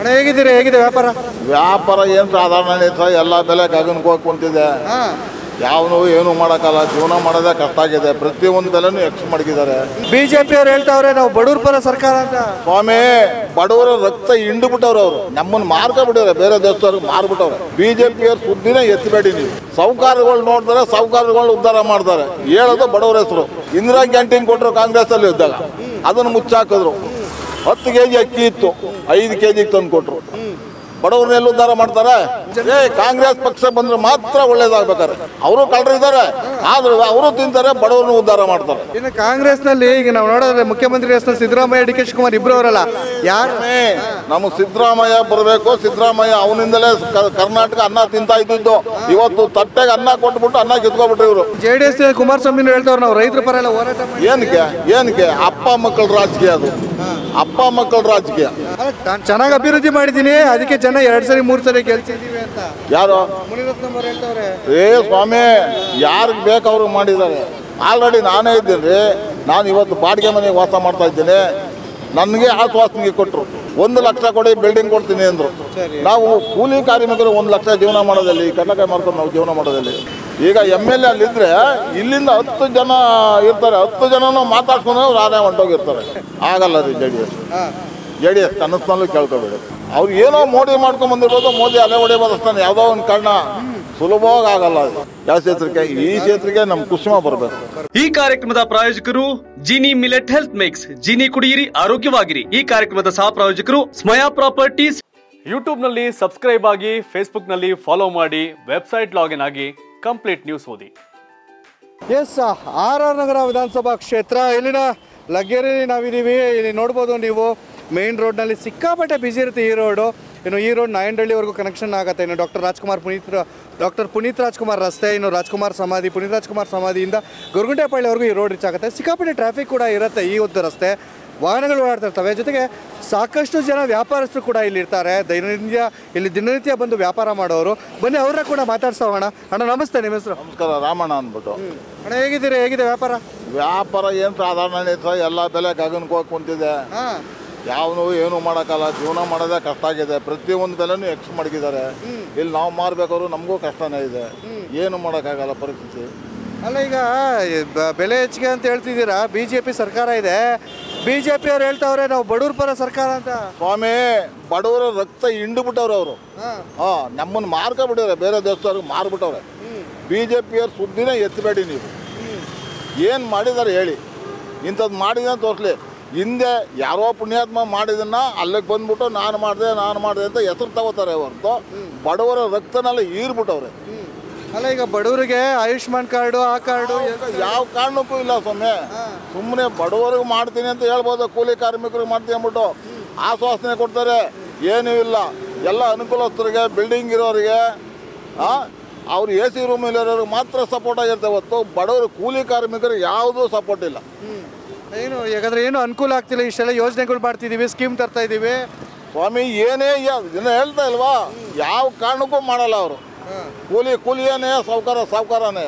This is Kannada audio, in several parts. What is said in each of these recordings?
ಅಣ್ಣ ಹೇಗಿದ್ದೀರಿ ಹೇಗಿದೆ ವ್ಯಾಪಾರ ವ್ಯಾಪಾರ ಏನು ಸಾಧಾರಣ ಐತೆ ಎಲ್ಲ ಬೆಲೆ ಗಗನಕ್ಕೆ ಹೋಗಿ ಕುಂತಿದೆ ಯಾವನು ಏನು ಮಾಡೋಕ್ಕಲ್ಲ ಜೀವನ ಮಾಡೋದೇ ಕಷ್ಟ ಆಗಿದೆ ಪ್ರತಿಯೊಂದು ಬೆಲೆನೂ ಎಕ್ಸ್ ಮಡಗಿದ್ದಾರೆ ಬಿಜೆಪಿ ಅವ್ರು ಹೇಳ್ತಾವ್ರೆ ನಾವು ಬಡವ್ರ ಪರ ಸರ್ಕಾರ ಅಂತ ಸ್ವಾಮಿ ಬಡವರ ರಕ್ತ ಹಿಂಡು ಬಿಟ್ಟವ್ರು ಅವರು ನಮ್ಮನ್ನು ಮಾರ್ಕೊಂಡ್ಬಿಟ್ಟವ್ರೆ ಬೇರೆ ದೇಶದವ್ರಿಗೆ ಮಾರ್ಬಿಟ್ಟವ್ರೆ ಬಿಜೆಪಿಯವ್ರ ಸುದ್ದಿನೇ ಎತ್ತಬೇಡಿ ನೀವು ಸೌಕಾರಗಳು ನೋಡ್ತಾರೆ ಸೌಕಾರಗಳು ಉದ್ಧಾರ ಮಾಡ್ತಾರೆ ಹೇಳೋದು ಬಡವರ ಹೆಸರು ಇಂದಿರಾ ಕ್ಯಾಂಟೀನ್ ಕೊಟ್ಟರು ಕಾಂಗ್ರೆಸ್ ಅಲ್ಲಿ ಇದ್ದಾಗ ಅದನ್ನು ಮುಚ್ಚಾಕಿದ್ರು ಹತ್ತು ಕೆ ಜಿ ಅಕ್ಕಿ ಇತ್ತು ಐದು ಕೆ ಜಿಗೆ ತಂದು ಕೊಟ್ರು ಬಡವ್ರನ್ನೆಲ್ಲ ಉದ್ಧಾರ ಮಾಡ್ತಾರೆ ಏ ಕಾಂಗ್ರೆಸ್ ಪಕ್ಷ ಬಂದ್ರೆ ಮಾತ್ರ ಒಳ್ಳೇದಾಗ್ಬೇಕಾರೆ ಅವರು ಕಳ್ಳರಿದ್ದಾರೆ ಆದ್ರೂ ಅವರು ತಿಂತಾರೆ ಬಡವ್ರನ್ನ ಉದ್ಧಾರ ಮಾಡ್ತಾರೆ ಇನ್ನು ಕಾಂಗ್ರೆಸ್ನಲ್ಲಿ ಈಗ ನಾವು ನೋಡಿದ್ರೆ ಮುಖ್ಯಮಂತ್ರಿ ಹೆಸರು ಸಿದ್ದರಾಮಯ್ಯ ಡಿ ಕೆ ಶಿವಕುಮಾರ್ ಇಬ್ರು ಅವರಲ್ಲ ಯಾರು ಸ್ವಾಮಿ, ನಮಗೆ ಸಿದ್ದರಾಮಯ್ಯ ಬರಬೇಕು ಸಿದ್ದರಾಮಯ್ಯ ಅವನಿಂದಲೇ ಕ- ಕರ್ನಾಟಕ ಅನ್ನ ತಿಂತಾ ಇದ್ದಿದ್ದು ಇವತ್ತು ತಟ್ಟೆಗೆ ಅನ್ನ ಕೊಟ್ಬಿಟ್ಟು ಅನ್ನ ಕಿತ್ಕೊಬಿಟ್ರು ಇವರು ಜೆ ಡಿ ಎಸ್ ಕುಮಾರಸ್ವಾಮಿ ಹೇಳ್ತಾವ್ರು ನಾವು ರೈತರ ಪರ ಎಲ್ಲ ಹೋರಾಟ ಮಾಡಿ ಏನಕ್ಕೆ ಏನಕ್ಕೆ ಅಪ್ಪ ಮಕ್ಕಳ ರಾಜಕೀಯ ಅದು ಅಪ್ಪ ಮಕ್ಕಳ ರಾಜಕೀಯ ನಾನು ಚೆನ್ನಾಗಿ ಅಭಿವೃದ್ಧಿ ಮಾಡಿದ್ದೀನಿ ಅದಕ್ಕೆ ಜನ ಎರಡ್ ಸರಿ ಮೂರ್ ಸರಿ ಗೆಲ್ಸಿದೀವಿ ಅಂತ ಯಾರು ಮುನಿರತ್ನಂ ಅವ್ರು ಹೇಳ್ತಾವ್ರೆ ಏ ಸ್ವಾಮಿ ಯಾರಿಗೆ ಬೇಕು ಅವ್ರಿಗೆ ಮಾಡಿದ್ದಾರೆ ಆಲ್ರೆಡಿ ನಾನೇ ಇದ್ದೀನಿ ರೀ ನಾನು ಇವತ್ತು ಬಾಡಿಗೆ ಮನೆಗೆ ವಾಸ ಮಾಡ್ತಾ ಇದ್ದೀನಿ ನನಗೆ ಆಶ್ವಾಸನೆಗೆ ಕೊಟ್ಟರು ಒಂದು ಲಕ್ಷ ಕೊಡಿ ಬಿಲ್ಡಿಂಗ್ ಕೊಡ್ತೀನಿ ಅಂದರು ನಾವು ಕೂಲಿ ಕಾರ್ಮಿಕರು ಒಂದು ಲಕ್ಷ ಜೀವನ ಮಾಡೋದಲ್ಲಿ ಕಡ್ಲಕಾಯಿ ಮಾರ್ಕೊಂಡು ನಾವು ಜೀವನ ಮಾಡೋದಲ್ಲಿ ಈಗ ಎಮ್ ಎಲ್ ಎ ಅಲ್ಲಿದ್ದರೆ ಇಲ್ಲಿಂದ ಹತ್ತು ಜನ ಇರ್ತಾರೆ ಹತ್ತು ಜನನೂ ಮಾತಾಡ್ಸ್ಕೊಂಡು ರಾಧೆ ಹೊಂಟೋಗಿರ್ತಾರೆ ಆಗಲ್ಲ ರೀ J D S J D S ಕನಸಿನಲ್ಲೂ ಕೇಳ್ಕೊಬೇಡಿ ಅವ್ರು ಏನೋ ಮೋಡಿ ಮಾಡ್ಕೊಂಡ್ ಬಂದಿರ್ಬೋದು ಮೋದಿ ಅಲೆ ಹೊಡಿಬೋದು ಅಷ್ಟೇ ಯಾವುದೋ ಒಂದು ಕಾರಣ ಸುಲಭವಾಗಿ ಆಗಲ್ಲ ಅದು ಯಾವ ಕ್ಷೇತ್ರಕ್ಕೆ ಈ ಕ್ಷೇತ್ರಕ್ಕೆ ನಮ್ಮ ಕುಸುಮ ಬರಬೇಕು ಈ ಕಾರ್ಯಕ್ರಮದ ಪ್ರಾಯೋಜಕರು Jini millet health mix Jini ಕುಡಿಯಿರಿ ಆರೋಗ್ಯವಾಗಿರಿ ಈ ಕಾರ್ಯಕ್ರಮದ ಸಹ ಪ್ರಾಯೋಜಕರು ಸ್ಮಯಾ ಪ್ರಾಪರ್ಟೀಸ್ ಯೂಟ್ಯೂಬ್ ನಲ್ಲಿ ಸಬ್ಸ್ಕ್ರೈಬ್ ಆಗಿ ಫೇಸ್ಬುಕ್ ನಲ್ಲಿ ಫಾಲೋ ಮಾಡಿ ವೆಬ್ಸೈಟ್ ಲಾಗಿನ್ ಆಗಿ ಕಂಪ್ಲೀಟ್ ನ್ಯೂಸ್ ಓದಿ ಎಸ್ ಆರ್ ಆರ್ ನಗರ ವಿಧಾನಸಭಾ ಕ್ಷೇತ್ರ ಇಲ್ಲಿನ ಲಗ್ಗೆರೆ ನಾವಿದ್ದೀವಿ ಇಲ್ಲಿ ನೋಡ್ಬೋದು ನೀವು ಮೇನ್ ರೋಡ್ನಲ್ಲಿ ಸಿಕ್ಕಾಪಟ್ಟೆ ಬಿಸಿ ಇರುತ್ತೆ ಈ ರೋಡು ಇನ್ನು ಈ ರೋಡ್ ನಾಯಂಡಹಳ್ಳಿವರೆಗೂ ಕನೆಕ್ಷನ್ ಆಗುತ್ತೆ ಇನ್ನು ಡಾಕ್ಟರ್ ರಾಜ್ಕುಮಾರ್ ಪುನೀತ್ ಡಾಕ್ಟರ್ ಪುನೀತ್ ರಾಜ್ಕುಮಾರ್ ರಸ್ತೆ ಇನ್ನು ರಾಜ್ಕುಮಾರ್ ಸಮಾಧಿ ಪುನೀತ್ ರಾಜ್ಕುಮಾರ್ ಸಮಾಧಿಯಿಂದ ಗೊರಗುಂಟೆಪಾಳ್ಯವರೆಗೂ ಈ ರೋಡ್ ರೀಚ್ ಆಗುತ್ತೆ ಸಿಕ್ಕಾಪಟ್ಟೆ ಟ್ರಾಫಿಕ್ ಕೂಡ ಇರುತ್ತೆ ಈ ಒಂದು ರಸ್ತೆ ವಾಹನಗಳು ಓಡಾಡ್ತಿರ್ತವೆ ಜೊತೆಗೆ ಸಾಕಷ್ಟು ಜನ ವ್ಯಾಪಾರಸ್ಥರು ಕೂಡ ಇಲ್ಲಿ ಇರ್ತಾರೆ ದೈನಂದಿನ ಇಲ್ಲಿ ದಿನನಿತ್ಯ ಬಂದು ವ್ಯಾಪಾರ ಮಾಡೋರು ಬನ್ನಿ ಅವ್ರನ್ನ ಕೂಡ ಮಾತಾಡ್ಸೋಣ ಅಣ್ಣ ನಮಸ್ತೆ ನಿಮ್ಮ ಹೆಸರು ನಮಸ್ಕಾರ ರಾಮಣ್ಣ ಅಂದ್ಬಿಟ್ಟು ಅಣ್ಣ ಹೇಗಿದ್ದೀರಿ ಹೇಗಿದೆ ವ್ಯಾಪಾರ ವ್ಯಾಪಾರ ಏನು ಸಾಧಾರಣ ಐತೆ ಎಲ್ಲ ಬೆಲೆ ಗಗನಕ್ಕೆ ಹೋಗಿ ಕುಂತಿದೆ ಹಾಂ ಯಾವನು ಏನು ಮಾಡೋಕ್ಕಲ್ಲ ಜೀವನ ಮಾಡೋದೇ ಕಷ್ಟ ಆಗಿದೆ ಪ್ರತಿಯೊಂದು ಬೆಲೆನೂ ಎಕ್ಸ್ ಮಡಗಿದ್ದಾರೆ ಇಲ್ಲಿ ನಾವು ಮಾರ್ಬೇಕಾದ್ರು ನಮಗೂ ಕಷ್ಟನೇ ಇದೆ ಏನು ಮಾಡೋಕ್ಕಾಗಲ್ಲ ಪರಿಸ್ಥಿತಿ ಅಲ್ಲ ಈಗ ಈ ಬ- ಬೆಲೆ ಹೆಚ್ಚಿಗೆ ಅಂತ ಹೇಳ್ತಿದ್ದೀರಾ ಬಿ ಜೆ ಪಿ ಸರ್ಕಾರ ಇದೆ ಬಿ ಜೆ ಪಿ ಅವ್ರು ಹೇಳ್ತಾವ್ರೆ ನಾವು ಬಡವ್ರ ಪರ ಸರ್ಕಾರ ಅಂತ ಸ್ವಾಮಿ ಬಡವರ ರಕ್ತ ಹಿಂಡು ಬಿಟ್ಟವ್ರೆ ಅವರು ಹಾಂ ಹಾಂ ನಮ್ಮನ್ನು ಮಾರ್ಕೊಂಡ್ಬಿಟ್ಟವ್ರೆ ಬೇರೆ ದೇಶದವ್ರಿಗೆ ಮಾರ್ಬಿಟ್ಟವ್ರೆ ಬಿ ಜೆ ಪಿಯವ್ರ ಸುದ್ದಿನೇ ಎತ್ತಬೇಡಿ ನೀವು ಏನು ಮಾಡಿದ್ದಾರೆ ಹೇಳಿ ಇಂಥದ್ದು ಮಾಡಿದೆ ಅಂತ ತೋರಿಸ್ಲಿ ಹಿಂದೆ ಯಾರೋ ಪುಣ್ಯಾತ್ಮ ಮಾಡಿದನ್ನ ಅಲ್ಲಿಗೆ ಬಂದ್ಬಿಟ್ಟು ನಾನು ಮಾಡಿದೆ ನಾನು ಮಾಡಿದೆ ಅಂತ ಹೆಸರು ತಗೋತಾರೆ ಹೊರತು ಬಡವರ ರಕ್ತನೆಲ್ಲ ಈರ್ಬಿಟ್ಟವ್ರೆ ಅಲ್ಲ ಈಗ ಬಡವರಿಗೆ ಆಯುಷ್ಮಾನ್ ಕಾರ್ಡು ಆ ಕಾರ್ಡು ಯಾವ ಕಾರಣಕ್ಕೂ ಇಲ್ಲ ಸ್ವಾಮಿ ಸುಮ್ಮನೆ ಬಡವರಿಗೆ ಮಾಡ್ತೀನಿ ಅಂತ ಹೇಳ್ಬೋದು ಕೂಲಿ ಕಾರ್ಮಿಕರಿಗೆ ಮಾಡ್ತೀನಿ ಅಂದ್ಬಿಟ್ಟು ಆಶ್ವಾಸನೆ ಕೊಡ್ತಾರೆ ಏನೂ ಇಲ್ಲ ಎಲ್ಲ ಅನುಕೂಲಸ್ಥರಿಗೆ ಬಿಲ್ಡಿಂಗ್ ಇರೋರಿಗೆ ಅವ್ರು ಎ ಸಿ ರೂಮಲ್ಲಿ ಇರೋರಿಗೆ ಮಾತ್ರ ಸಪೋರ್ಟ್ ಆಗಿರ್ತವೆ ಹೊತ್ತು ಬಡವರು ಕೂಲಿ ಕಾರ್ಮಿಕರಿಗೆ ಯಾವುದೂ ಸಪೋರ್ಟ್ ಇಲ್ಲ ಏನು ಯಾಕಂದ್ರೆ ಏನು ಅನುಕೂಲ ಆಗ್ತಿಲ್ಲ ಇಷ್ಟೆಲ್ಲ ಯೋಜನೆಗಳು ಮಾಡ್ತಿದ್ದೀವಿ ಸ್ಕೀಮ್ ತರ್ತಾ ಇದ್ದೀವಿ ಸ್ವಾಮಿ ಏನೇ ಇದನ್ನ ಹೇಳ್ತಾ ಇಲ್ವಾ ಯಾವ ಕಾರಣಕ್ಕೂ ಮಾಡಲ್ಲ ಅವರು ಕೂಲಿ ಕೂಲಿಯೇ ಸಾವುಕಾರ ಸಾವುಕಾರನೇ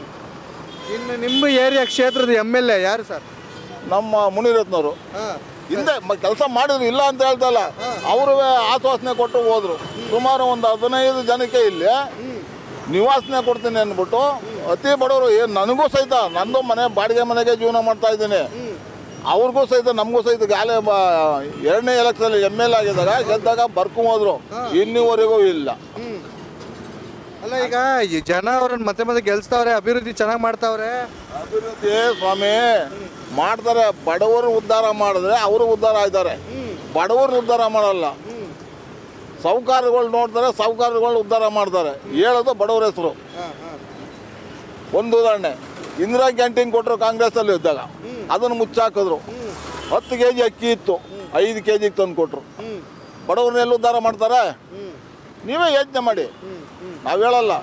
ಇನ್ನು ನಿಮ್ಮ ಏರಿಯಾ ಕ್ಷೇತ್ರದ ಎಮ್ ಎಲ್ ಎ ಯಾರು ಸರ್ ನಮ್ಮ ಮುನಿರತ್ನವರು ಹಾಂ ಹಿಂದೆ ಕೆಲಸ ಮಾಡಿದ್ರು ಇಲ್ಲ ಅಂತ ಹೇಳ್ತಾ ಇಲ್ಲ ಅವರು ಆಶ್ವಾಸನೆ ಕೊಟ್ಟು ಹೋದ್ರು ಸುಮಾರು ಒಂದು ಹದಿನೈದು ಜನಕ್ಕೆ ಇಲ್ಲಿ ನಿವಾಸನೆ ಕೊಡ್ತೀನಿ ಅಂದ್ಬಿಟ್ಟು ಅತಿ ಬಡವರು ಏನು ನನಗೂ ಸಹಿತ ನಂದು ಮನೆ ಬಾಡಿಗೆ ಮನೆಗೆ ಜೀವನ ಮಾಡ್ತಾ ಇದ್ದೀನಿ ಅವ್ರಿಗೂ ಸಹಿತ ನಮಗೂ ಸಹಿತ ಗಾಲೆ ಬ ಎರಡನೇ ಎಲೆಕ್ಷನ್ ಎಮ್ ಎಲ್ ಆಗಿದ್ದಾಗ ಗೆದ್ದಾಗ ಬರ್ಕೊಂಡ್ ಹೋದ್ರು ಇನ್ನಿವರೆಗೂ ಇಲ್ಲ ಅಲ್ಲ ಈಗ ಈ ಜನ ಅವ್ರನ್ನ ಮತ್ತೆ ಮತ್ತೆ ಗೆಲ್ಸ್ತಾವ್ರೆ ಅಭಿವೃದ್ಧಿ ಚೆನ್ನಾಗಿ ಮಾಡ್ತಾವ್ರೆ ಅಭಿವೃದ್ಧಿ ಸ್ವಾಮಿ ಮಾಡ್ತಾರೆ ಬಡವರು ಉದ್ಧಾರ ಮಾಡಿದ್ರೆ ಅವರು ಉದ್ಧಾರ ಆಯ್ತಾರೆ ಬಡವರು ಉದ್ಧಾರ ಮಾಡಲ್ಲ ಸೌಕಾರಗಳು ನೋಡ್ತಾರೆ ಸೌಕಾರಗಳು ಉದ್ಧಾರ ಮಾಡ್ತಾರೆ ಹೇಳೋದು ಬಡವರ ಹೆಸರು ಒಂದು ಉದಾಹರಣೆ ಇಂದಿರಾ ಕ್ಯಾಂಟೀನ್ ಕೊಟ್ಟರು ಕಾಂಗ್ರೆಸ್ಸಲ್ಲಿ ಇದ್ದಾಗ ಅದನ್ನು ಮುಚ್ಚಾಕಿದ್ರು ಹತ್ತು ಕೆ ಜಿ ಅಕ್ಕಿ ಇತ್ತು ಐದು ಕೆ ಜಿಗೆ ತಂದು ಕೊಟ್ಟರು ಬಡವ್ರನ್ನೆಲ್ಲ ಉದ್ಧಾರ ಮಾಡ್ತಾರೆ ನೀವೇ ಯೋಚನೆ ಮಾಡಿ ನಾವು ಹೇಳಲ್ಲ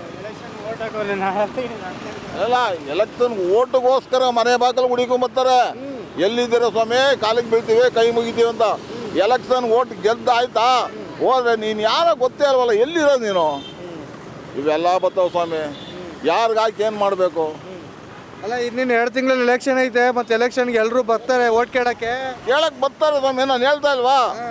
ಅಲ್ಲ ಎಲೆಕ್ಷನ್ ಓಟ್ಗೋಸ್ಕರ ಮನೆ ಬಾಗಿಲು ಹುಡುಕೊಂಬರ್ತಾರೆ ಎಲ್ಲಿದ್ದೀರ ಸ್ವಾಮಿ ಕಾಲಿಗೆ ಬೀಳ್ತೀವಿ ಕೈ ಮುಗಿತೀವಿ ಅಂತ ಎಲೆಕ್ಷನ್ ಓಟ್ ಗೆದ್ದ ಆಯ್ತಾ ಹೋದ್ರೆ ನೀನು ಯಾರೋ ಗೊತ್ತೇ ಅಲ್ವಲ್ಲ ಎಲ್ಲಿರೋದು ನೀನು ಇವೆಲ್ಲ ಬರ್ತಾವ ಸ್ವಾಮಿ ಯಾರಿಗೆ ಹಾಕಿ ಏನು ಮಾಡಬೇಕು ಅಲ್ಲ ಇನ್ನೇನು ಎರಡು ತಿಂಗಳಲ್ಲಿ ಎಲೆಕ್ಷನ್ ಐತೆ ಮತ್ತೆ ಎಲೆಕ್ಷನ್ಗೆ ಎಲ್ಲರೂ ಬರ್ತಾರೆ ಓಟ್ ಕೇಳಕ್ಕೆ ಕೇಳಕ್ ಬರ್ತಾರೆ ಸ್ವಾಮಿ ನಾನು ಹೇಳ್ತಾ ಇಲ್ವಾ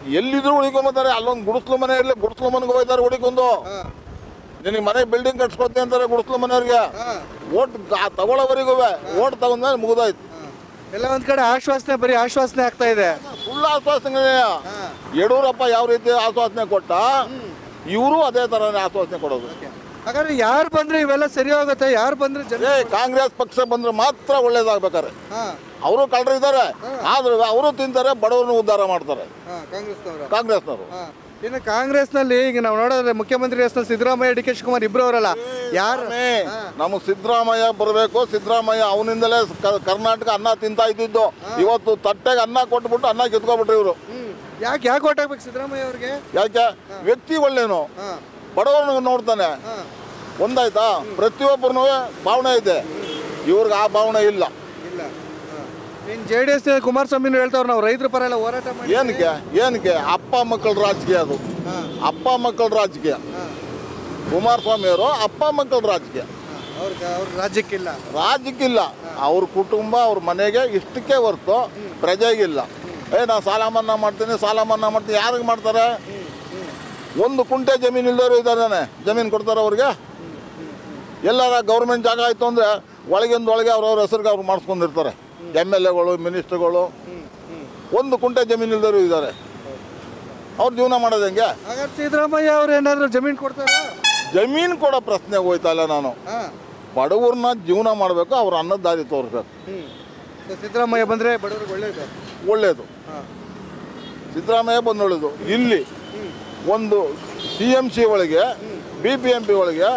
ಎಲ್ಲಿದ್ರು ಹುಡಿಕೊಂಬತ್ತಾರೆ ಅಲ್ಲೊಂದು ಗುಡಿಸ್ಲು ಮನೆ ಇರಲಿ ಗುಡಿಸ್ಲು ಮನೆಗೆ ಹೋಯ್ತಾರೆ ಹುಡಿಕೊಂಡು ಹಾ ನಿನಗೆ ಮನೆ ಬಿಲ್ಡಿಂಗ್ ಕಟ್ಸ್ಕೊಡ್ತೀನಿ ಅಂತಾರೆ ಗುಡಿಸ್ಲು ಮನೆಯವ್ರಿಗೆ ಹಾ ಓಟ್ ತಗೊಳ್ಳೋವರೆಗೂ ಓಟ್ ತಗೊಂಡ್ಮೇಲೆ ಮುಗಿದೋಯ್ತು ಹಾ. ಎಲ್ಲ ಒಂದ್ ಕಡೆ ಆಶ್ವಾಸನೆ ಬರೀ ಆಶ್ವಾಸನೆ ಆಗ್ತಾ ಇದೆ ಫುಲ್ ಆಶ್ವಾಸನೆ ಹಾ ಯಡಿಯೂರಪ್ಪ ಯಾವ ರೀತಿ ಆಶ್ವಾಸನೆ ಕೊಟ್ಟ ಇವರು ಅದೇ ಥರನೇ ಆಶ್ವಾಸನೆ ಕೊಡೋದು ಹಾಗಾದ್ರೆ ಯಾರು ಬಂದ್ರೆ ಇವೆಲ್ಲ ಸರಿ ಹೋಗುತ್ತೆ ಯಾರು ಬಂದ್ರೆ ಜನ ಏ ಕಾಂಗ್ರೆಸ್ ಪಕ್ಷ ಬಂದ್ರೆ ಮಾತ್ರ ಒಳ್ಳೇದಾಗ್ಬೇಕಾರೆ ಹಾ ಅವರು ಕಳ್ಳರು ಇದ್ದಾರೆ ಆದ್ರೆ ಅವರು ತಿಂತಾರೆ ಬಡವ್ರನ್ನ ಉದ್ಧಾರ ಮಾಡ್ತಾರೆ ಹಾ ಕಾಂಗ್ರೆಸ್ನವರು ಕಾಂಗ್ರೆಸ್ನವರು ಹಾ ಇನ್ನು ಕಾಂಗ್ರೆಸ್ನಲ್ಲಿ ಈಗ ನಾವು ನೋಡಿದ್ರೆ ಮುಖ್ಯಮಂತ್ರಿ ಹೆಸರು ಸಿದ್ದರಾಮಯ್ಯ ಡಿ ಕೆ ಶಿವಕುಮಾರ್ ಇಬ್ರು ಅವರಲ್ಲ ಯಾರು ನಮಗೆ ಸಿದ್ದರಾಮಯ್ಯ ಬರಬೇಕು ಸಿದ್ದರಾಮಯ್ಯ ಅವನಿಂದಲೇ ಕ- ಕರ್ನಾಟಕ ಅನ್ನ ತಿಂತಾ ಇದ್ದಿದ್ದು ಇವತ್ತು ತಟ್ಟೆಗೆ ಅನ್ನ ಕೊಟ್ಬಿಟ್ಟು ಅನ್ನ ಕಿತ್ಕೊಬಿಟ್ರು ಇವರು ಹ್ಮ್ ಯಾಕೆ ಯಾಕೆ ಓಟ್ ಹಾಕ್ಬೇಕು ಸಿದ್ದರಾಮಯ್ಯ ಅವ್ರಿಗೆ ಯಾಕೆ ವ್ಯಕ್ತಿ ಒಳ್ಳೇನು ಹಾ ಬಡವರನ್ನ ನೋಡ್ತಾನೆ ಹಾ ಒಂದಾಯ್ತಾ ಪ್ರತಿಯೊಬ್ಬರನ್ನೂ ಭಾವನೆ ಇದೆ ಇವ್ರಿಗೆ ಆ ಭಾವನೆ ಇಲ್ಲ ಇಲ್ಲ ಇನ್ನು ಜೆ ಡಿ ಎಸ್ ಕುಮಾರಸ್ವಾಮಿನೂ ಹೇಳ್ತಾವ್ರು ನಾವು ರೈತರ ಪರ ಎಲ್ಲ ಹೋರಾಟ ಮಾಡಿ ಏನಕ್ಕೆ ಏನಕ್ಕೆ ಅಪ್ಪ ಮಕ್ಕಳ ರಾಜಕೀಯ ಅದು ಹಾ ಅಪ್ಪ ಮಕ್ಕಳ ರಾಜಕೀಯ ಹಾ ಕುಮಾರಸ್ವಾಮಿ ಅವರು ಅಪ್ಪ ಮಕ್ಕಳ ರಾಜಕೀಯ ಅವ್ರಿಗೆ ಅವ್ರ ರಾಜ್ಯಕ್ಕಿಲ್ಲ ರಾಜ್ಯಕ್ಕಿಲ್ಲ ಅವ್ರ ಕುಟುಂಬ ಅವ್ರ ಮನೆಗೆ ಇಷ್ಟಕ್ಕೆ ಹೊರ್ತು ಪ್ರಜೆಗಿಲ್ಲ ಏ ನಾನು ಸಾಲ ಮನ್ನಾ ಮಾಡ್ತೀನಿ ಸಾಲ ಮನ್ನಾ ಮಾಡ್ತೀನಿ ಯಾರಿಗೆ ಮಾಡ್ತಾರೆ ಒಂದು ಕುಂಟೆ ಜಮೀನು ಇಲ್ದವರು ಇದ್ದಾರೆ ಜಮೀನು ಕೊಡ್ತಾರೆ ಅವ್ರಿಗೆ ಎಲ್ಲಾರ ಗೌರ್ಮೆಂಟ್ ಜಾಗ ಆಯಿತು ಅಂದರೆ ಒಳಗಿಂದ ಒಳಗೆ ಅವ್ರವ್ರ ಹೆಸರಿಗೆ ಅವ್ರು ಮಾಡಿಸ್ಕೊಂಡಿರ್ತಾರೆ ಎಮ್ ಎಲ್ ಎಗಳು ಮಿನಿಸ್ಟ್ರುಗಳು ಒಂದು ಕುಂಟೆ ಜಮೀನು ಇಲ್ದವರು ಇದ್ದಾರೆ ಅವ್ರು ಜೀವನ ಮಾಡೋದು ಹೆಂಗೆ ಹಾಗಾದ್ರೆ ಸಿದ್ದರಾಮಯ್ಯ ಅವ್ರು ಏನಾದ್ರು ಜಮೀನು ಕೊಡ್ತಾರಾ ಜಮೀನು ಕೊಡೋ ಪ್ರಶ್ನೆಗೆ ಹೋಯ್ತಾ ಇಲ್ಲ ನಾನು ಹಾ ಬಡವ್ರನ್ನ ಜೀವನ ಮಾಡಬೇಕು ಅವ್ರ ಅನ್ನದ ದಾರಿ ತೋರಿಸ್ಬೇಕು ಹ್ಮ್ ಸೊ ಸಿದ್ದರಾಮಯ್ಯ ಬಂದ್ರೆ ಬಡವ್ರಿಗೆ ಒಳ್ಳೇದು ಒಳ್ಳೆಯದು ಹಾ ಸಿದ್ದರಾಮಯ್ಯ ಬಂದೊಳ್ಳೆದು ಇಲ್ಲಿ ಒಂದು ಸಿ ಎಮ್ ಸಿ ಒಳಗೆ ಬಿ ಪಿ ಎಮ್ ಪಿ ಒಳಗೆ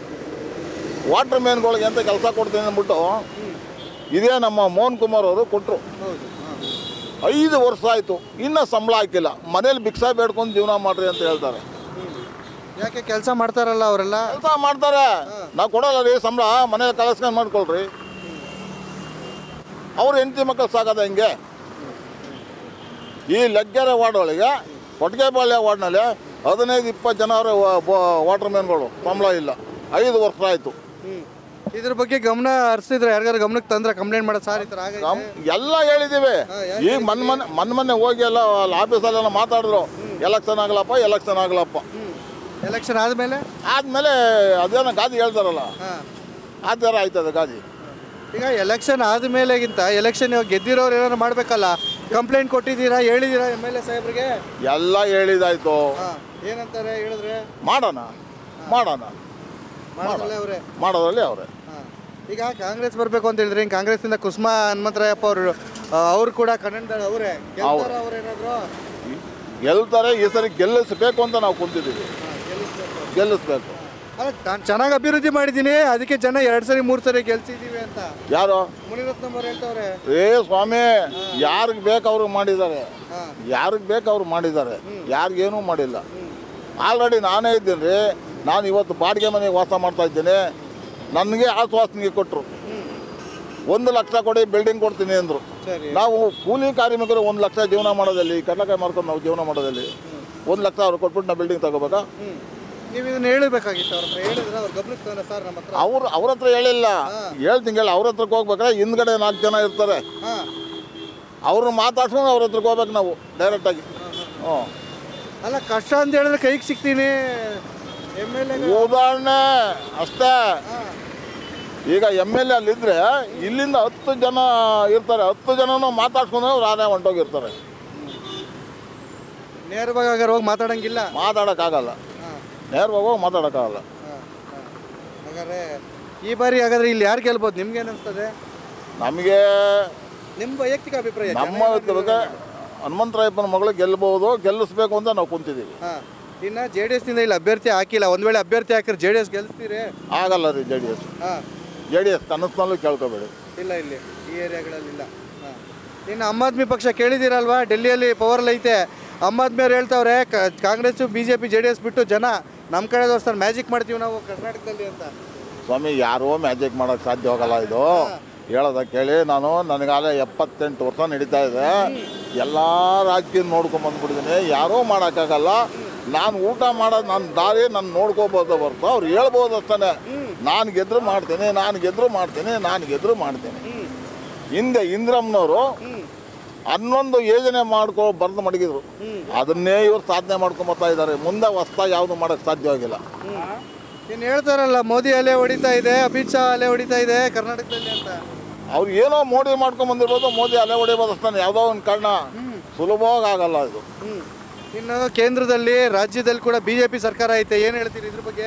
ವಾಟರ್ ಮ್ಯಾನ್ಗಳಿಗೆ ಅಂತ ಕೆಲಸ ಕೊಡ್ತೀನಿ ಅಂದ್ಬಿಟ್ಟು ಇದೇ ನಮ್ಮ ಮೋಹನ್ ಕುಮಾರ್ ಅವರು ಕೊಟ್ಟರು ಹೌದು ಹಾ ಐದು ವರ್ಷ ಆಯಿತು ಇನ್ನೂ ಸಂಬಳ ಹಾಕಿಲ್ಲ ಮನೇಲಿ ಭಿಕ್ಷಾ ಬೇಡ್ಕೊಂಡು ಜೀವನ ಮಾಡ್ರಿ ಅಂತ ಹೇಳ್ತಾರೆ ಯಾಕೆ ಕೆಲಸ ಮಾಡ್ತಾರಲ್ಲ ಅವರೆಲ್ಲ ಕೆಲಸ ಮಾಡ್ತಾರೆ ನಾವು ಕೊಡಲ್ಲ ರೀ ಸಂಬಳ ಮನೇಲಿ ಕಲೆಸ್ಕೊಂಡು ಮಾಡ್ಕೊಳ್ರಿ ಅವ್ರ ಹೆಂಡತಿ ಮಕ್ಕಳು ಸಾಕೋದ ಹೆಂಗೆ ಈ ಲಗ್ಗೆರೆ ವಾರ್ಡ್ ಒಳಗೆ ಕೊಟ್ಟಿಗೆಪಾಳ್ಯ ವಾರ್ಡ್ನಲ್ಲಿ ಹದಿನೈದು ಇಪ್ಪತ್ತು ಜನ ಅವರೇ ವಾಟರ್ ಮ್ಯಾನ್ಗಳು ಸಂಬಳ ಇಲ್ಲ ಐದು ವರ್ಷ ಆಯಿತು ಹ್ಮ್ ಇದ್ರ ಬಗ್ಗೆ ಗಮನ ಹರಿಸಿದ್ರೆ ಯಾರಿಗಾರು ಗಮನಕ್ಕೆ ತಂದ್ರೆ ಕಂಪ್ಲೇಂಟ್ ಮಾಡೋದು ಸಾರ್ ಈ ಥರ ಆಗೈತೆ ಎಲ್ಲ ಹೇಳಿದ್ದೀವಿ ಈಗ ಮನ್ ಮೊನ್ನೆ ಮನ್ ಮೊನ್ನೆ ಹೋಗಿ ಎಲ್ಲ ಅಲ್ಲಿ ಆಫೀಸಲ್ಲೆಲ್ಲ ಮಾತಾಡಿದ್ರು ಎಲೆಕ್ಷನ್ ಆಗಲಪ್ಪ ಎಲೆಕ್ಷನ್ ಆಗಲಪ್ಪ ಎಲೆಕ್ಷನ್ ಆದಮೇಲೆ ಆದಮೇಲೆ ಅದೇನೋ ಗಾದಿ ಹೇಳ್ತಾರಲ್ಲ ಹಾಂ ಆ ಥರ ಆಯ್ತದೆ ಗಾದಿ ಈಗ ಎಲೆಕ್ಷನ್ ಆದಮೇಲೆಗಿಂತ ಎಲೆಕ್ಷನ್ ಇವಾಗ ಗೆದ್ದಿರೋರು ಏನಾರು ಮಾಡಬೇಕಲ್ಲ ಕಂಪ್ಲೇಂಟ್ ಕೊಟ್ಟಿದ್ದೀರಾ ಹೇಳಿದ್ದೀರಾ ಎಮ್ ಎಲ್ ಎ ಸಾಹೇಬ್ರಿಗೆ ಎಲ್ಲ ಹೇಳಿದಾಯ್ತು ಹಾಂ ಏನಂತಾರೆ ಹೇಳಿದ್ರೆ ಮಾಡೋಣ ಮಾಡೋಣ ಮಾಡಲ್ಲ ಅವರೇ ಮಾಡೋದ್ರಲ್ಲಿ ಅವರೇ ಹಾಂ ಈಗ ಕಾಂಗ್ರೆಸ್ ಬರಬೇಕು ಅಂತ ಹೇಳಿದ್ರೆ ಹಿಂಗೆ ಕಾಂಗ್ರೆಸ್ಸಿಂದ ಕುಸುಮಾ ಹನುಮಂತರಾಯಪ್ಪ ಅವರು ಅವ್ರು ಕೂಡ ಕನ್ನಡ ಅವರೇ ಗೆಲ್ತಾರ ಅವ್ರೇನಾದ್ರು ಗೆಲ್ತಾರೆ ಈ ಸರಿ ಗೆಲ್ಲಿಸ್ಬೇಕು ಅಂತ ನಾವು ಕುಂತಿದ್ದೀವಿ ಗೆಲ್ಲಿಸ್ಬೇಕು ಅಲ್ಲ ನಾನು ಚೆನ್ನಾಗಿ ಅಭಿವೃದ್ಧಿ ಮಾಡಿದ್ದೀನಿ ಅದಕ್ಕೆ ಜನ ಎರಡು ಸರಿ ಮೂರು ಸರಿ ಗೆಲ್ಸಿದ್ದೀವಿ ಅಂತ ಯಾರು ಮುನಿರತ್ನಮ್ಮವ್ರು ಹೇಳ್ತವ್ರೆ ಏ ಸ್ವಾಮಿ ಯಾರಿಗೆ ಬೇಕು ಅವ್ರಿಗೆ ಮಾಡಿದ್ದಾರೆ ಹಾಂ ಯಾರಿಗೆ ಬೇಕು ಅವ್ರು ಮಾಡಿದ್ದಾರೆ ಯಾರಿಗೇನೂ ಮಾಡಿಲ್ಲ ಆಲ್ರೆಡಿ ನಾನೇ ಇದ್ದೀನಿ ರೀ ನಾನು ಇವತ್ತು ಬಾಡಿಗೆ ಮನೆಗೆ ವಾಸ ಮಾಡ್ತಾ ಇದ್ದೀನಿ ನನಗೆ ಆಶ್ವಾಸನೆಗೆ ಕೊಟ್ಟರು ಒಂದು ಲಕ್ಷ ಕೊಡಿ ಬಿಲ್ಡಿಂಗ್ ಕೊಡ್ತೀನಿ ಅಂದರು ಸರಿ ನಾವು ಕೂಲಿ ಕಾರ್ಮಿಕರು ಒಂದು ಲಕ್ಷ ಜೀವನ ಮಾಡೋದಲ್ಲಿ ಕಡಲೆಕಾಯಿ ಮಾರ್ಕೊಂಡು ನಾವು ಜೀವನ ಮಾಡೋದಲ್ಲಿ ಒಂದು ಲಕ್ಷ ಅವ್ರು ಕೊಟ್ಬಿಟ್ಟು ನಾವು ಬಿಲ್ಡಿಂಗ್ ತಗೋಬೇಕಾ ಹ್ಞೂ ನೀವು ಇದನ್ನ ಹೇಳಬೇಕಾಗಿತ್ತು ಅವ್ರ ಹತ್ರ ಹೇಳಿದ್ರೆ ಅವ್ರ ಗಮನಕ್ಕೆ ತಂದ್ರೆ ಸರ್ ನಮ್ಮ ಹತ್ರ ಅವ್ರು ಅವ್ರ ಹತ್ರ ಹೇಳಿಲ್ಲ ಹೇಳ್ತೀನಿ ಹೇಳಿ ಅವ್ರ ಹತ್ರಕ್ಕೆ ಹೋಗ್ಬೇಕಾದ್ರೆ ಹಿಂದ್ಗಡೆ ನಾಲ್ಕು ಜನ ಇರ್ತಾರೆ ಹಾಂ ಅವ್ರನ್ನ ಮಾತಾಡ್ಸ್ಕೊಂಡು ಅವ್ರ ಹತ್ರಕ್ಕೆ ಹೋಗ್ಬೇಕು ನಾವು ಡೈರೆಕ್ಟಾಗಿ ಹ್ಞೂ ಅಲ್ಲ ಕಷ್ಟ ಅಂತ ಹೇಳಿದ್ರೆ ಕೈಗೆ ಸಿಗ್ತೀನಿ ಎಮ್ ಎಲ್ ಎ ಉದಾಹರಣೆ ಅಷ್ಟೇ ಈಗ ಎಮ್ ಎಲ್ ಎ ಅಲ್ಲಿದ್ದರೆ ಇಲ್ಲಿಂದ ಹತ್ತು ಜನ ಇರ್ತಾರೆ ಹತ್ತು ಜನನೂ ಮಾತಾಡ್ಸ್ಕೊಂಡು ಅವ್ರು ಆನೆ ಹೊಂಟೋಗಿರ್ತಾರೆ ನೇರವಾಗಿ ಹಾಗಾದ್ರೆ ಹೋಗಿ ಮಾತಾಡಂಗಿಲ್ಲ ಮಾತಾಡೋಕ್ಕಾಗಲ್ಲ ಹಾಂ ನೇರವಾಗಿ ಹೋಗಿ ಮಾತಾಡೋಕ್ಕಾಗಲ್ಲ ಹಾಂ ಹಾಗಾದ್ರೆ ಈ ಬಾರಿ ಹಾಗಾದ್ರೆ ಇಲ್ಲಿ ಯಾರು ಗೆಲ್ಬೋದು ನಿಮ್ಗೆ ಅನಿಸ್ತದೆ ನಮಗೆ ನಿಮ್ಮ ವೈಯಕ್ತಿಕ ಅಭಿಪ್ರಾಯ ನಮ್ಮ ಬಗ್ಗೆ ಹನುಮಂತರಾಯಪ್ಪನ ಮಗಳು ಗೆಲ್ಲಬಹುದು ಗೆಲ್ಲಿಸ್ಬೇಕು ಅಂತ ನಾವು ಕುಂತಿದ್ದೀವಿ ಹಾಂ ಇನ್ನು ಜೆ ಡಿ ಎಸ್ನಿಂದ ಇಲ್ಲಿ ಅಭ್ಯರ್ಥಿ ಹಾಕಿಲ್ಲ ಒಂದು ವೇಳೆ ಅಭ್ಯರ್ಥಿ ಹಾಕಿದ್ರೆ ಜೆ ಡಿ ಎಸ್ ಗೆಲ್ಸ್ತೀರಿ ಆಗಲ್ಲ ರೀ ಜೆ ಡಿ ಎಸ್ ಹಾಂ ಜೆ ಡಿ ಎಸ್ ಕನಸಿನಲ್ಲೂ ಕೇಳ್ಕೊಬೇಡಿ ಇಲ್ಲ ಇಲ್ಲಿ ಈ ಏರಿಯಾಗಳಲ್ಲಿ ಇಲ್ಲ ಹಾಂ ಇನ್ನು ಆಮ್ ಆದ್ಮಿ ಪಕ್ಷ ಕೇಳಿದ್ದೀರಲ್ವಾ ಡೆಲ್ಲಿಯಲ್ಲಿ ಪವರ್ ಐತೆ ಆಮ್ ಆದ್ಮಿ ಅವ್ರು ಹೇಳ್ತಾವ್ರೆ ಕ- Congress B J P J D S ಬಿಟ್ಟು ಜನ ನಮ್ಮ ಕಡೆ ತೋರಿಸ್ತಾರೆ ಮ್ಯಾಜಿಕ್ ಮಾಡ್ತೀವಿ ನಾವು ಕರ್ನಾಟಕದಲ್ಲಿ ಅಂತ ಸ್ವಾಮಿ ಯಾರೋ ಮ್ಯಾಜಿಕ್ ಮಾಡೋಕ್ಕೆ ಸಾಧ್ಯ ಹೋಗಲ್ಲ ಇದು ಹೇಳೋದ ಕೇಳಿ ನಾನು ನನಗಾಲೆ ಎಪ್ಪತ್ತೆಂಟು ವರ್ಷ ನಡೀತಾ ಇದೆ ಎಲ್ಲ ರಾಜಕೀಯ ನೋಡ್ಕೊಂಡ್ ಬಂದ್ಬಿಟ್ಟಿದ್ದೀನಿ ಯಾರೂ ಮಾಡೋಕ್ಕಾಗಲ್ಲ ನಾನು ಊಟ ಮಾಡೋದು ನನ್ನ ದಾರಿ ನಾನು ನೋಡ್ಕೋಬೋದು ಹೊರ್ತು ಅವ್ರು ಹೇಳ್ಬೋದು ಅಷ್ಟೇ ನಾನು ಗೆದ್ರು ಮಾಡ್ತೀನಿ ನಾನು ಗೆದ್ರು ಮಾಡ್ತೀನಿ ನಾನು ಗೆದ್ರು ಮಾಡ್ತೀನಿ ಹಿಂದೆ ಇಂದ್ರಮ್ಮನವರು ಹನ್ನೊಂದು ಯೋಜನೆ ಮಾಡ್ಕೊ ಬರೆದು ಮಡಗಿದ್ರು ಅದನ್ನೇ ಇವ್ರು ಸಾಧನೆ ಮಾಡ್ಕೊಂಬರ್ತಾ ಇದ್ದಾರೆ ಮುಂದೆ ಹೊಸ್ದಾಗಿ ಯಾವುದು ಮಾಡೋಕ್ಕೆ ಸಾಧ್ಯವಾಗಿಲ್ಲ ಇನ್ನು ಹೇಳ್ತಾರಲ್ಲ ಮೋದಿ ಅಲೆ ಹೊಡಿತಾ ಇದೆ ಅಮಿತ್ ಶಾ ಅಲೆ ಹೊಡಿತಾ ಇದೆ ಕರ್ನಾಟಕದಲ್ಲಿ ಅಂತ ಅವ್ರು ಏನೋ ಮೋಡಿ ಮಾಡ್ಕೊಂಡ್ ಬಂದಿರ್ಬೋದು ಮೋದಿ ಅಲೆ ಹೊಡಿಬೋದು ಅಷ್ಟೇ ಯಾವುದೋ ಒಂದು ಕಾರಣ ಸುಲಭವಾಗಿ ಆಗಲ್ಲ ಇದು ಹ್ಮ್. ಇನ್ನು ಕೇಂದ್ರದಲ್ಲಿ ರಾಜ್ಯದಲ್ಲಿ ಕೂಡ ಬಿಜೆಪಿ ಸರ್ಕಾರ ಐತೆ ಏನ್ ಹೇಳ್ತೀರಿ ಇದ್ರ ಬಗ್ಗೆ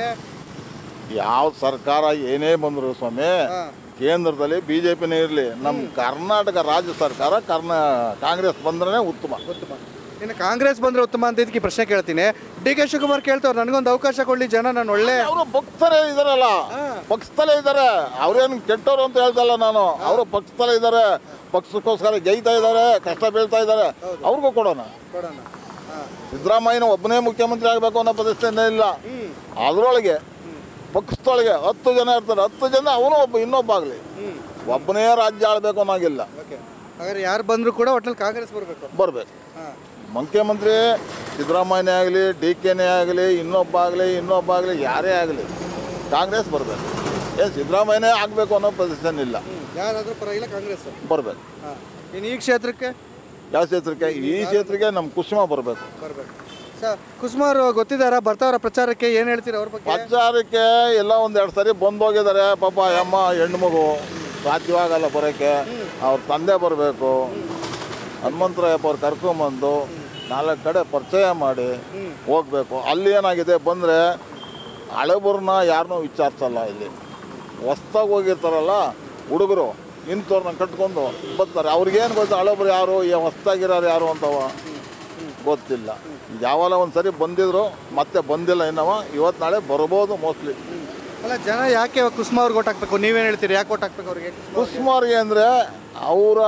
ಯಾವ ಸರ್ಕಾರ ಏನೇ ಬಂದರು ಸ್ವಾಮಿ ಹಾ. ಕೇಂದ್ರದಲ್ಲಿ ಬಿ ಜೆ ಪಿನೇ ಇರಲಿ ನಮ್ಮ ಕರ್ನಾಟಕ ರಾಜ್ಯ ಸರ್ಕಾರ ಕರ್ನಾ ಕಾಂಗ್ರೆಸ್ ಬಂದ್ರೆ ಉತ್ತಮ ಉತ್ತಮ ಇನ್ನು ಕಾಂಗ್ರೆಸ್ ಬಂದ್ರೆ ಉತ್ತಮ ಅಂತ ಇದಕ್ಕೆ ಪ್ರಶ್ನೆ ಕೇಳ್ತೀನಿ ಡಿ ಕೆ ಶಿವಕುಮಾರ್ ಕೇಳ್ತವ್ರು ನನಗೊಂದು ಅವಕಾಶ ಕೊಡ್ಲಿ ಜನ ನಾನು ಒಳ್ಳೆ ಅವರು ಪಕ್ಷದಲ್ಲೇ ಇದಾರಲ್ಲ ಪಕ್ಷದಲ್ಲೇ ಇದ್ದಾರೆ ಅವ್ರೇನು ಕೆಟ್ಟವರು ಅಂತ ಹೇಳ್ತಲ್ಲ ನಾನು ಅವರು ಪಕ್ಷದಲ್ಲೇ ಇದ್ದಾರೆ ಪಕ್ಷಕ್ಕೋಸ್ಕರ ಜೈತಾ ಇದ್ದಾರೆ ಕಷ್ಟ ಬೀಳ್ತಾ ಇದ್ದಾರೆ ಅವ್ರಿಗೂ ಕೊಡೋಣ ಕೊಡೋಣ ಹಾ. ಸಿದ್ದರಾಮಯ್ಯನ ಒಬ್ಬನೇ ಮುಖ್ಯಮಂತ್ರಿ ಆಗಬೇಕು ಅನ್ನೋ ಪ್ರತಿಷ್ಠೆ ಇಲ್ಲ ಅದರೊಳಗೆ ಪಕ್ಷದೊಳಗೆ ಹತ್ತು ಜನ ಇರ್ತಾರೆ ಹತ್ತು ಜನ ಅವನು ಒಬ್ಬ ಇನ್ನೊಬ್ಬ ಆಗಲಿ ಒಬ್ಬನೇ ರಾಜ್ಯ ಆಳಬೇಕು ಅನ್ನೋಂಗಿಲ್ಲ ಓಕೆ ಹಾಗಾದ್ರೆ ಯಾರು ಬಂದ್ರು ಕೂಡ ಒಟ್ನಲ್ಲಿ ಕಾಂಗ್ರೆಸ್ ಬರಬೇಕು ಬರಬೇಕು ಹಾಂ ಮುಖ್ಯಮಂತ್ರಿ ಸಿದ್ದರಾಮಯ್ಯನೇ ಆಗಲಿ ಡಿ ಕೆನೇ ಆಗಲಿ ಇನ್ನೊಬ್ಬ ಆಗಲಿ ಇನ್ನೊಬ್ಬ ಆಗಲಿ ಯಾರೇ ಆಗಲಿ ಕಾಂಗ್ರೆಸ್ ಬರಬೇಕು ಏನು ಸಿದ್ದರಾಮಯ್ಯನೇ ಆಗಬೇಕು ಅನ್ನೋ ಪೊಸಿಷನ್ ಇಲ್ಲ ಯಾರಾದ್ರೂ ಪರವಾಗಿಲ್ಲ ಕಾಂಗ್ರೆಸ್ ಬರಬೇಕು ಹಾಂ ಇನ್ನು ಈ ಕ್ಷೇತ್ರಕ್ಕೆ ಯಾವ ಕ್ಷೇತ್ರಕ್ಕೆ ಈ ಕ್ಷೇತ್ರಕ್ಕೆ ನಮ್ಮ ಕುಸುಮ ಬರಬೇಕು ಬರಬೇಕು ಸರ್ ಕುಸುಮಾರ್ ಗೊತ್ತಿದ್ದಾರ ಬರ್ತಾವ್ರ ಪ್ರಚಾರಕ್ಕೆ ಏನು ಹೇಳ್ತೀರಾ ಅವ್ರ ಬಗ್ಗೆ ಪ್ರಚಾರಕ್ಕೆ ಎಲ್ಲ ಒಂದೆರಡು ಸರಿ ಬಂದು ಹೋಗಿದ್ದಾರೆ ಪಾಪ ಅಮ್ಮ ಹೆಣ್ಣು ಮಗು ಸಾಧ್ಯವಾಗಲ್ಲ ಬರೋಕ್ಕೆ ಅವ್ರ ತಂದೆ ಬರಬೇಕು ಹನುಮಂತರಾಯಪ್ಪ ಅವ್ರು ಕರ್ಕೊಂಬಂದು ನಾಲ್ಕು ಕಡೆ ಪರಿಚಯ ಮಾಡಿ ಹೋಗಬೇಕು ಅಲ್ಲಿ ಏನಾಗಿದೆ ಬಂದರೆ ಹಳೆಬರನ್ನ ಯಾರನ್ನೂ ವಿಚಾರಿಸಲ್ಲ ಇಲ್ಲಿ ಹೊಸ್ದಾಗಿ ಹೋಗಿರ್ತಾರಲ್ಲ ಹುಡುಗರು ಇಂಥವ್ರನ್ನ ಕಟ್ಕೊಂಡು ಬರ್ತಾರೆ ಅವ್ರಿಗೇನು ಗೊತ್ತು ಹಳೆಬರು ಯಾರು ಹೊಸ್ದಾಗಿರೋರು ಯಾರು ಅಂತವ ಗೊತ್ತಿಲ್ಲ ಯಾವಾಗ ಒಂದು ಸರಿ ಬಂದಿದ್ರು ಮತ್ತೆ ಬಂದಿಲ್ಲ ಇನ್ನವ ಇವತ್ತು ನಾಳೆ ಬರ್ಬೋದು ಮೋಸ್ಟ್ಲಿ ಅಲ್ಲ ಜನ ಯಾಕೆ ಕುಸುಮ ಅವ್ರಿಗೆ ಓಟ್ ಹಾಕ್ಬೇಕು ನೀವೇನು ಹೇಳ್ತೀರಿ ಯಾಕೆ ಓಟ್ ಹಾಕ್ಬೇಕು ಅವ್ರಿಗೆ ಕುಸ್ಮಾರ್ಗೆ ಅಂದರೆ ಅವರ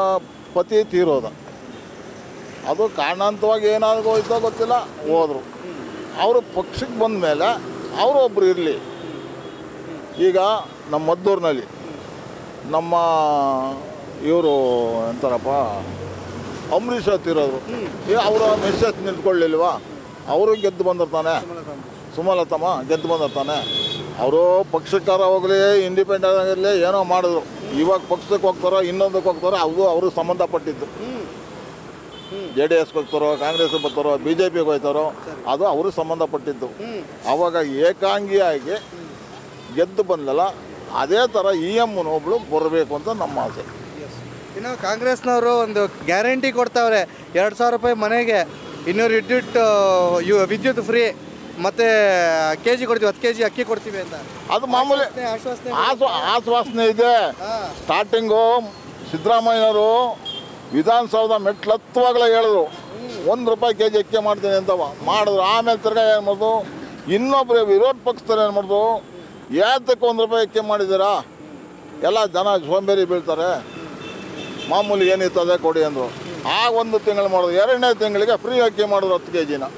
ಪತಿ ತೀರೋದ ಅದು ಕಾರಣಾಂತವಾಗಿ ಏನಾದ್ರು ಹೋಯ್ತೋ ಗೊತ್ತಿಲ್ಲ ಹೋದರು ಅವರು ಪಕ್ಷಕ್ಕೆ ಬಂದ ಮೇಲೆ ಅವರು ಒಬ್ರು ಇರಲಿ ಈಗ ನಮ್ಮ ಮದ್ದೂರಿನಲ್ಲಿ ನಮ್ಮ ಇವರು ಎಂತಾರಪ್ಪ ಅಂಬರೀಷ್ ತೀರೋದ್ರು ಈಗ ಅವರ ಮೆಸೇಜ್ ನಿಂತ್ಕೊಳ್ಳಿಲ್ವಾ ಅವರು ಗೆದ್ದು ಬಂದಿರ್ತಾನೆ ಸುಮಲತಮ್ಮ ಗೆದ್ದು ಬಂದಿರ್ತಾನೆ ಅವರು ಪಕ್ಷಕ್ಕಾರ ಹೋಗಲಿ ಇಂಡಿಪೆಂಡೆಂಟ್ ಆಗಿರಲಿ ಏನೋ ಮಾಡಿದ್ರು ಇವಾಗ ಪಕ್ಷಕ್ಕೆ ಹೋಗ್ತಾರೋ ಇನ್ನೊಂದಕ್ಕೆ ಹೋಗ್ತಾರೋ ಅದು ಅವ್ರಿಗೆ ಸಂಬಂಧಪಟ್ಟಿದ್ದು ಜೆ ಡಿ ಎಸ್ಗೆ ಹೋಗ್ತಾರೋ ಕಾಂಗ್ರೆಸ್ಗೆ ಬರ್ತಾರೋ ಬಿ ಜೆ ಪಿಗೆ ಹೋಗ್ತಾರೋ ಅದು ಅವ್ರಿಗೆ ಸಂಬಂಧಪಟ್ಟಿದ್ದು ಆವಾಗ ಏಕಾಂಗಿಯಾಗಿ ಗೆದ್ದು ಬಂದಲ್ಲ ಅದೇ ಥರ ಇ ಎಮ್ನ ಒಬ್ಳು ಬರಬೇಕು ಅಂತ ನಮ್ಮ ಆಸೆ ಇನ್ನು ಕಾಂಗ್ರೆಸ್ನವರು ಒಂದು ಗ್ಯಾರಂಟಿ ಕೊಡ್ತಾವ್ರೆ ಎರಡು ಸಾವಿರ ರೂಪಾಯಿ ಮನೆಗೆ ಇನ್ನೂರು ವಿದ್ಯುತ್ ಯು ವಿದ್ಯುತ್ ಫ್ರೀ ಮತ್ತೆ ಕೆ ಜಿ ಕೊಡ್ತೀವಿ ಹತ್ತು ಕೆ ಜಿ ಅಕ್ಕಿ ಕೊಡ್ತೀವಿ ಅಂತ ಅದು ಮಾಮೂಲಿ ಆಶ್ವಾಸನೆ ಆಸ್ವ ಆಶ್ವಾಸನೆ ಇದೆ ಹಾಂ ಸ್ಟಾರ್ಟಿಂಗು ಸಿದ್ದರಾಮಯ್ಯನವರು ವಿಧಾನಸೌಧ ಮೆಟ್ಲು ಹತ್ತುವಾಗಲೇ ಹೇಳಿದ್ರು ಒಂದು ರೂಪಾಯಿ ಕೆ ಜಿ ಅಕ್ಕಿ ಮಾಡ್ತೀನಿ ಅಂತವ ಮಾಡಿದ್ರು ಆಮೇಲೆ ತಿರ್ಗಾ ಏನು ಮಾಡಿದ್ರು ಇನ್ನೊಬ್ಬರು ವಿರೋಧ ಪಕ್ಷದವ್ರು ಏನು ಮಾಡಿದ್ರು ಯಾತಕ್ಕೆ ಒಂದು ರೂಪಾಯಿ ಅಕ್ಕಿ ಮಾಡಿದ್ದೀರಾ ಎಲ್ಲ ಜನ ಸೋಂಬೇರಿ ಬೀಳ್ತಾರೆ ಮಾಮೂಲಿ ಏನಿತ್ತು ಅದೇ ಕೊಡಿ ಅಂದರು ಆಗ ಒಂದು ತಿಂಗಳು ಮಾಡಿದ್ರು ಎರಡನೇ ತಿಂಗಳಿಗೆ ಫ್ರೀ ಅಕ್ಕಿ ಮಾಡಿದ್ರು ಹತ್ತು ಕೆ ಜಿನ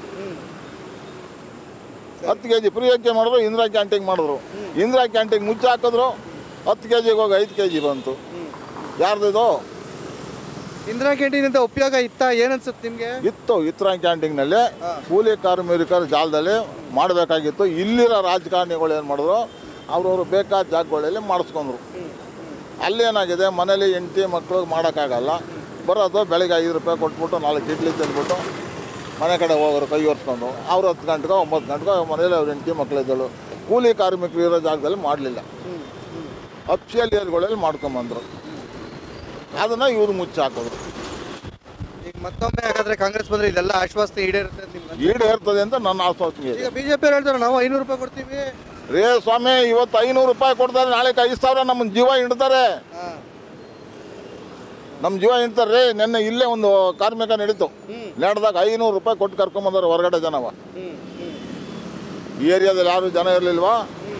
ಹತ್ತು ಕೆ ಜಿ ಫ್ರೀ ಅಕ್ಕಿ ಮಾಡಿದ್ರು ಇಂದಿರಾ ಕ್ಯಾಂಟೀನ್ ಮಾಡಿದ್ರು ಇಂದಿರಾ ಕ್ಯಾಂಟೀನ್ ಮುಚ್ಚಿ ಹಾಕಿದ್ರು ಹತ್ತು ಕೆ ಜಿಗೆ ಹೋಗಿ ಐದು ಕೆ ಜಿ ಬಂತು ಯಾರ್ದಿದು ಇಂದಿರಾ ಕ್ಯಾಂಟೀನ್ ಅಂತ ಉಪಯೋಗ ಇತ್ತ ಏನನ್ಸುತ್ತೆ ನಿಮಗೆ ಇತ್ತು ಇತ್ರ ಕ್ಯಾಂಟೀನ್ನಲ್ಲಿ ಕೂಲಿ ಕಾರ್ಮಿಕರ ಜಾಲದಲ್ಲಿ ಮಾಡಬೇಕಾಗಿತ್ತು ಇಲ್ಲಿರೋ ರಾಜಕಾರಣಿಗಳು ಏನು ಮಾಡಿದ್ರು ಅವ್ರವ್ರು ಬೇಕಾದ ಜಾಗಗಳಲ್ಲಿ ಮಾಡಿಸ್ಕೊಂಡ್ರು ಅಲ್ಲೇನಾಗಿದೆ ಮನೇಲಿ ಹೆಂಡತಿ ಮಕ್ಕಳು ಮಾಡೋಕ್ಕಾಗಲ್ಲ ಬರೋದು ಬೆಳಿಗ್ಗೆ ಐದು ರೂಪಾಯಿ ಕೊಟ್ಬಿಟ್ಟು ನಾಲ್ಕು ಇಡ್ಲಿ ತಿಂದ್ಬಿಟ್ಟು ಮನೆ ಕಡೆ ಹೋಗೋರು ಕೈ ಒರೆಸ್ಕೊಂಡು ಅವ್ರು ಹತ್ತು ಗಂಟೆಗೋ ಒಂಬತ್ತು ಗಂಟೆಗೋ ಮನೇಲಿ ಅವ್ರ ಹೆಂಡತಿ ಮಕ್ಕಳಿದ್ದಳು ಕೂಲಿ ಕಾರ್ಮಿಕರು ಇರೋ ಜಾಗದಲ್ಲಿ ಮಾಡಲಿಲ್ಲ ಅಫಿಷಿಯಲ್ ಏರ್ಗಳಲ್ಲಿ ಮಾಡ್ಕೊಂಬಂದರು ಅದನ್ನು ಇವ್ರು ಮುಚ್ಚಿ ಹಾಕಿದ್ರು ಈಗ ಮತ್ತೊಮ್ಮೆ ಹಾಗಾದ್ರೆ ಕಾಂಗ್ರೆಸ್ ಬಂದ್ರೆ ಇದೆಲ್ಲ ಆಶ್ವಾಸನೆ ಈಡೇರುತ್ತೆ ಅಂತ ನಿಮ್ಗೆ ಈಡೇರ್ತದೆ ಅಂತ ನನ್ನ ಆಶ್ವಾಸನೆ ಇದೆ ಈಗ ಬಿಜೆಪಿ ಅವ್ರು ಹೇಳ್ತಾರೆ ನಾವು ಐನೂರು ರೂಪಾಯಿ ಕೊಡ್ತೀವಿ ರೇ ಸ್ವಾಮಿ ಇವತ್ತು ಐನೂರು ರೂಪಾಯಿ ಕೊಡ್ತಾರೆ ನಾಳೆ ಐದು ಸಾವಿರ ನಮ್ಮ ಜೀವ ಹಿಡ್ತಾರೆ ಹಾಂ ನಮ್ಮ ಜೀವ ಹಿಡ್ತಾರೆ ರೀ ನಿನ್ನೆ ಇಲ್ಲೇ ಒಂದು ಕಾರ್ಮಿಕ ನಡೀತು ನಡೆದಾಗ ಐನೂರು ರೂಪಾಯಿ ಕೊಟ್ಟು ಕರ್ಕೊಂಬಂದಾರೆ ಹೊರಗಡೆ ಜನವ ಹ್ಞೂ ಹ್ಞೂ ಈ ಏರಿಯಾದಲ್ಲಿ ಯಾರು ಜನ ಇರಲಿಲ್ವಾ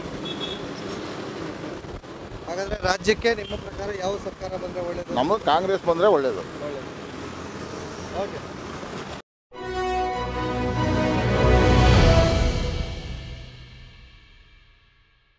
ಹಾಗಾದ್ರೆ ರಾಜ್ಯಕ್ಕೆ ನಿಮ್ಮ ಪ್ರಕಾರ ಯಾವ ಸರ್ಕಾರ ಬಂದ್ರೆ ಒಳ್ಳೇದು ನಮಗೆ ಕಾಂಗ್ರೆಸ್ ಬಂದರೆ ಒಳ್ಳೆಯದು ಒಳ್ಳೇದು ಓಕೆ